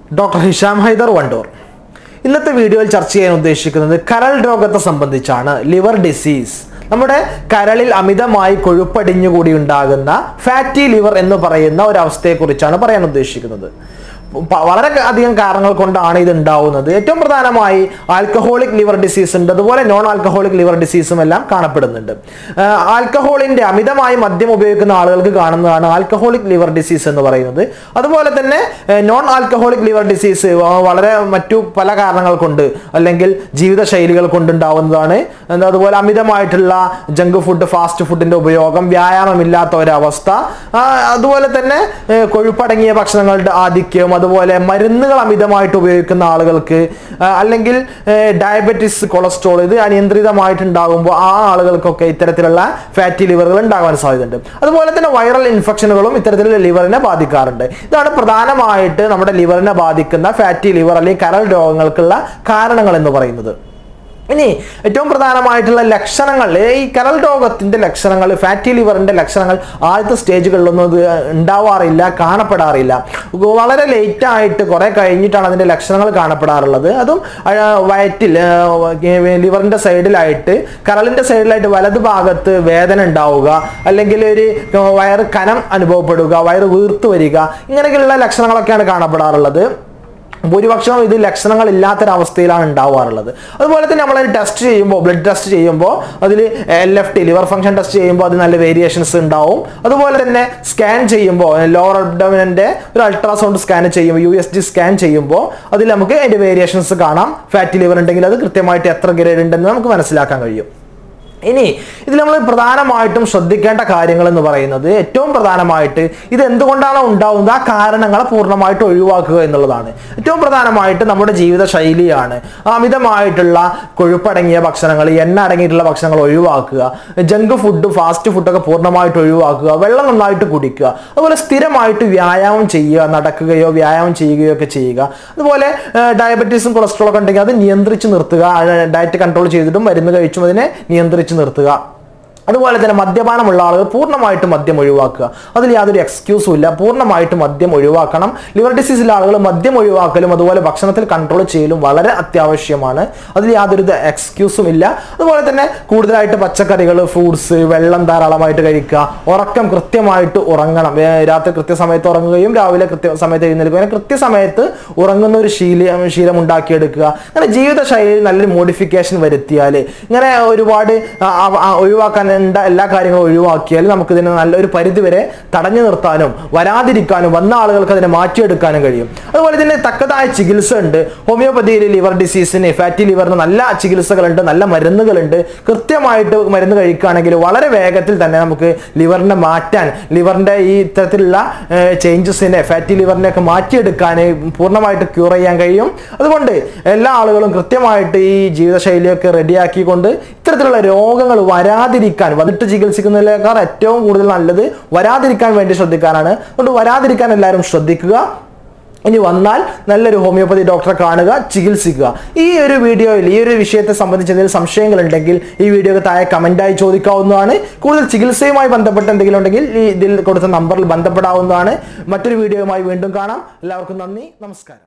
doctor Hisham Hyder Wandoor ഇന്നത്തെ വീഡിയോയിൽ ചർച്ച ചെയ്യാൻ ഉദ്ദേശിക്കുന്നത് കരൾ രോഗത്തെ സംബന്ധിച്ചാണ് ലിവർ ഡിസീസ് നമ്മുടെ കരളിൽ അമിതമായി കൊഴുപ്പടിഞ്ഞുകൂടി ഉണ്ടാകുന്ന ഫാറ്റി ലിവർ എന്ന് പറയുന്ന ഒരു അവസ്ഥയെക്കുറിച്ചാണ് പറയാൻ ഉദ്ദേശിക്കുന്നത് പ- വളരെ അധികം കാരണങ്ങൾ കൊണ്ടാണ് ഇത് ഉണ്ടാവുന്നത് ഏറ്റവും പ്രധാനമായി ആൽക്കഹോളിക് ലിവർ ഡിസീസ് ഉണ്ട് അതുപോലെ നോൺ ആൽക്കഹോളിക് ലിവർ ഡിസീസും എല്ലാം കാണപ്പെടുന്നുണ്ട് ആഹ് ആൽക്കഹോളിന്റെ അമിതമായി മദ്യം ഉപയോഗിക്കുന്ന ആളുകൾക്ക് കാണുന്നതാണ് ആൽക്കഹോളിക് ലിവർ ഡിസീസ് എന്ന് പറയുന്നത് അതുപോലെ തന്നെ നോൺ ആൽക്കഹോളിക് ലിവർ ഡിസീസ് വളരെ മറ്റു പല കാരണങ്ങൾ കൊണ്ട് അല്ലെങ്കിൽ ജീവിതശൈലികൾ കൊണ്ടുണ്ടാവുന്നതാണ് എന്താ അതുപോലെ അമിതമായിട്ടുള്ള ജങ്ക് ഫുഡ് ഫാസ്റ്റ് ഫുഡിന്റെ ഉപയോഗം വ്യായാമമില്ലാത്ത ഒരവസ്ഥ ആ, അതുപോലെ തന്നെ ഏ, കൊഴുപ്പടങ്ങിയ ഭക്ഷണങ്ങളുടെ ആധിക്യം അതുപോലെ മരുന്നുകൾ അമിതമായിട്ട് ഉപയോഗിക്കുന്ന ആളുകൾക്ക് ആ, അല്ലെങ്കിൽ ഡയബറ്റിസ് കൊളസ്ട്രോൾ ഇത് അനിയന്ത്രിതമായിട്ടുണ്ടാകുമ്പോൾ ആ ആളുകൾക്കൊക്കെ ഇത്തരത്തിലുള്ള ഫാറ്റി ലിവറുകൾ ഉണ്ടാകാൻ സാധ്യതയുണ്ട് അതുപോലെ തന്നെ വൈറൽ ഇൻഫെക്ഷനുകളും ഇത്തരത്തിലുള്ള ലിവറിനെ ബാധിക്കാറുണ്ട് ഇതാണ് പ്രധാനമായിട്ട് നമ്മുടെ ലിവറിനെ ബാധിക്കുന്ന ഫാറ്റി ലിവർ അല്ലെങ്കിൽ കരൾ രോഗങ്ങൾക്കുള്ള കാരണങ്ങൾ എന്ന് പറയുന്നത് ഇനി ഏറ്റവും പ്രധാനമായിട്ടുള്ള ലക്ഷണങ്ങൾ ഈ കരൾ രോഗത്തിന്റെ ലക്ഷണങ്ങൾ ഫാറ്റി ലിവറിന്റെ ലക്ഷണങ്ങൾ ആദ്യത്തെ സ്റ്റേജുകളിലൊന്നും ഇത് ഉണ്ടാവാറില്ല കാണപ്പെടാറില്ല വളരെ ലേറ്റ് ആയിട്ട് കുറെ കഴിഞ്ഞിട്ടാണ് അതിന്റെ ലക്ഷണങ്ങൾ കാണപ്പെടാറുള്ളത് അതും ആ, വയറ്റിൽ ലിവറിന്റെ സൈഡിലായിട്ട് കരളിന്റെ സൈഡിലായിട്ട് വലതു ഭാഗത്ത് വേദന ഉണ്ടാവുക അല്ലെങ്കിൽ ഒരു വയറ് കനം അനുഭവപ്പെടുക വയറ് വീർത്തു വരിക ഇങ്ങനെയൊക്കെയുള്ള ലക്ഷണങ്ങളൊക്കെയാണ് കാണപ്പെടാറുള്ളത് ഭൂരിപക്ഷം ഇത് ലക്ഷണങ്ങൾ ഇല്ലാത്തൊരവസ്ഥയിലാണ് ഉണ്ടാവാറുള്ളത് അതുപോലെ തന്നെ നമ്മൾ ടെസ്റ്റ് ചെയ്യുമ്പോൾ ബ്ലഡ് ടെസ്റ്റ് ചെയ്യുമ്പോൾ അതിൽ L F T liver function test ചെയ്യുമ്പോൾ അത് നല്ല വേരിയേഷൻസ് ഉണ്ടാവും അതുപോലെ തന്നെ സ്കാൻ ചെയ്യുമ്പോൾ ലോവർ അബ്ഡമിനന്റെ ഒരു അൾട്രാസൗണ്ട് സ്കാൻ ചെയ്യുമ്പോൾ യു എസ് ജി സ്കാൻ ചെയ്യുമ്പോൾ അതിൽ നമുക്ക് അതിന്റെ വേരിയേഷൻസ് കാണാം ഫാറ്റി ലിവർ ഉണ്ടെങ്കിൽ അത് കൃത്യമായിട്ട് എത്ര ഗ്രേഡ് ഉണ്ടെന്ന് നമുക്ക് മനസ്സിലാക്കാൻ കഴിയും ഇനി ഇതിൽ നമ്മൾ പ്രധാനമായിട്ടും ശ്രദ്ധിക്കേണ്ട കാര്യങ്ങൾ എന്ന് പറയുന്നത് ഏറ്റവും പ്രധാനമായിട്ട് ഇത് എന്തുകൊണ്ടാണ് ഉണ്ടാവുന്നത് ആ കാരണങ്ങളെ പൂർണ്ണമായിട്ട് ഒഴിവാക്കുക എന്നുള്ളതാണ് ഏറ്റവും പ്രധാനമായിട്ട് നമ്മുടെ ജീവിത ശൈലിയാണ് അമിതമായിട്ടുള്ള കൊഴുപ്പടങ്ങിയ ഭക്ഷണങ്ങൾ എണ്ണ അടങ്ങിയിട്ടുള്ള ഭക്ഷണങ്ങൾ ഒഴിവാക്കുക ജങ്ക് ഫുഡ് ഫാസ്റ്റ് ഫുഡൊക്കെ പൂർണ്ണമായിട്ട് ഒഴിവാക്കുക വെള്ളം നന്നായിട്ട് കുടിക്കുക അതുപോലെ സ്ഥിരമായിട്ട് വ്യായാമം ചെയ്യുക നടക്കുകയോ വ്യായാമം ചെയ്യുകയോ ഒക്കെ ചെയ്യുക അതുപോലെ ഡയബറ്റീസും കൊളസ്ട്രോൾ ഒക്കെ ഉണ്ടെങ്കിൽ അത് നിയന്ത്രിച്ച് നിർത്തുക ഡയറ്റ് കൺട്രോൾ ചെയ്തിട്ടും മരുന്ന് കഴിച്ചും അതിനെ നിയന്ത്രിച്ച് നിർത്തുക അതുപോലെ തന്നെ മദ്യപാനമുള്ള ആളുകൾ പൂർണ്ണമായിട്ട് മദ്യം ഒഴിവാക്കുക അതിൽ യാതൊരു എക്സ്ക്യൂസും ഇല്ല പൂർണ്ണമായിട്ട് മദ്യം ഒഴിവാക്കണം ലിവർ ഡിസീസിലെ ആളുകൾ മദ്യം ഒഴിവാക്കലും അതുപോലെ ഭക്ഷണത്തിൽ കൺട്രോൾ ചെയ്യലും വളരെ അത്യാവശ്യമാണ് അതിൽ യാതൊരു എക്സ്ക്യൂസും ഇല്ല അതുപോലെ തന്നെ കൂടുതലായിട്ട് പച്ചക്കറികൾ ഫ്രൂട്ട്സ് വെള്ളം ധാരാളമായിട്ട് കഴിക്കുക ഉറക്കം കൃത്യമായിട്ട് ഉറങ്ങണം ഏ, രാത്രി കൃത്യസമയത്ത് ഉറങ്ങുകയും രാവിലെ കൃത്യസമയത്ത് എഴുന്നേൽക്കുകയും അങ്ങനെ കൃത്യസമയത്ത് ഉറങ്ങുന്ന ഒരു ശീലം ശീലം ഉണ്ടാക്കിയെടുക്കുക അങ്ങനെ ജീവിതശൈലിയിൽ നല്ലൊരു മോഡിഫിക്കേഷൻ വരുത്തിയാൽ ഇങ്ങനെ ഒരുപാട് ആ, ആ, ആ, ഒഴിവാക്കാൻ ഉണ്ട എല്ലാ കാര്യങ്ങളും ഒഴിവാക്കിയാൽ നമുക്ക് ഇതിനെ നല്ലൊരു പരിധി വരെ തടഞ്ഞു നിർത്താനും വരാതിരിക്കാനും വന്ന ആളുകൾക്ക് അതിനെ മാറ്റിയെടുക്കാനും കഴിയും അതുപോലെ ഇതിന് തക്കതായ ചികിത്സ ഉണ്ട് ഹോമിയോപ്പതിയിൽ ലിവർ ഡിസീസിന് ഫാറ്റി ലിവറിന് നല്ല ചികിത്സകളുണ്ട് നല്ല മരുന്നുകളുണ്ട് കൃത്യമായിട്ട് മരുന്ന് കഴിക്കുകയാണെങ്കിൽ വളരെ വേഗത്തിൽ തന്നെ നമുക്ക് ലിവറിനെ മാറ്റാൻ ലിവറിന്റെ ഈ ഇത്തരത്തിലുള്ള ചേഞ്ചസിനെ ഫാറ്റി ലിവറിനെ ഒക്കെ മാറ്റിയെടുക്കാൻ പൂർണ്ണമായിട്ട് ക്യൂർ ചെയ്യാൻ കഴിയും അതുകൊണ്ട് എല്ലാ ആളുകളും കൃത്യമായിട്ട് ഈ ജീവിതശൈലിയൊക്കെ റെഡിയാക്കിക്കൊണ്ട് ഇത്തരത്തിലുള്ള രോഗങ്ങൾ വരാതിരിക്കാൻ വന്നിട്ട് ചികിത്സിക്കുന്നതിനേക്കാൾ ഏറ്റവും കൂടുതൽ നല്ലത് വരാതിരിക്കാൻ വേണ്ടി ശ്രദ്ധിക്കാനാണ് അതുകൊണ്ട് വരാതിരിക്കാൻ എല്ലാവരും ശ്രദ്ധിക്കുക ഇനി വന്നാൽ നല്ലൊരു ഹോമിയോപ്പതി ഡോക്ടറെ കാണുക ചികിത്സിക്കുക ഈ ഒരു വീഡിയോയിൽ ഈ ഒരു വിഷയത്തെ സംബന്ധിച്ച് എന്തെങ്കിലും സംശയങ്ങൾ ഉണ്ടെങ്കിൽ ഈ വീഡിയോക്ക് താഴെ കമന്റായി ചോദിക്കാവുന്നതാണ് കൂടുതൽ ചികിത്സയുമായി ബന്ധപ്പെട്ട് എന്തെങ്കിലും ഉണ്ടെങ്കിൽ ഈ ഇതിൽ കൊടുത്ത നമ്പറിൽ ബന്ധപ്പെടാവുന്നതാണ് മറ്റൊരു വീഡിയോയുമായി വീണ്ടും കാണാം എല്ലാവർക്കും നന്ദി നമസ്കാരം